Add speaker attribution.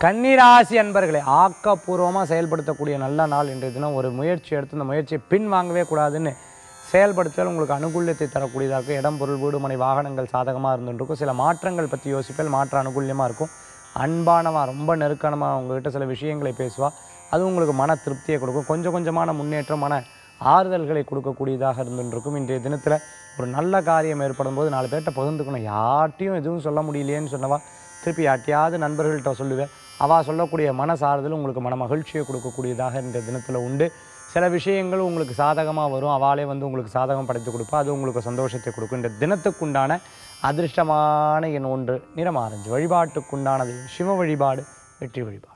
Speaker 1: கன்னிராசி அன்பர்களே ஆக்கப்பூர்வமாக செயல்படுத்தக்கூடிய நல்ல நாள் இன்றைய தினம் ஒரு முயற்சி எடுத்து இந்த முயற்சியை பின் வாங்கவே கூடாதுன்னு செயல்படுத்தல் உங்களுக்கு அனுகூல்யத்தை தரக்கூடியதாக இருக்கும் இடம் பொருள் வீடு மனை வாகனங்கள் சாதகமாக இருந்துருக்கும் சில மாற்றங்கள் பற்றி யோசிப்பல் மாற்ற அனுகூல்யமாக இருக்கும் அன்பானவா ரொம்ப நெருக்கமாக உங்ககிட்ட சில விஷயங்களை பேசுவா அது உங்களுக்கு மன திருப்தியை கொடுக்கும் கொஞ்சம் கொஞ்சமான முன்னேற்றம் மன ஆறுதல்களை கொடுக்கக்கூடியதாக இருந்துருக்கும் இன்றைய தினத்தில் ஒரு நல்ல காரியம் ஏற்படும் போது நாலு பேர்கிட்ட பகிர்ந்துக்கணும் யார்ட்டையும் எதுவும் சொல்ல முடியலையேன்னு சொன்னவா திருப்பி யார்ட்டையாவது நண்பர்கள்ட்ட சொல்லுவேன் அவள் சொல்லக்கூடிய மனசாறுதல் உங்களுக்கு மன மகிழ்ச்சியை கொடுக்கக்கூடியதாக இன்றைய தினத்தில் உண்டு சில விஷயங்கள் உங்களுக்கு சாதகமாக வரும் அவாளே வந்து உங்களுக்கு சாதகம் படைத்து கொடுப்பா அது உங்களுக்கு சந்தோஷத்தை கொடுக்கும் இந்த தினத்துக்குண்டான அதிர்ஷ்டமான எண் ஒன்று நிறம் ஆரஞ்சு வழிபாட்டுக்குண்டானது சிவ வழிபாடு வெற்றி வழிபாடு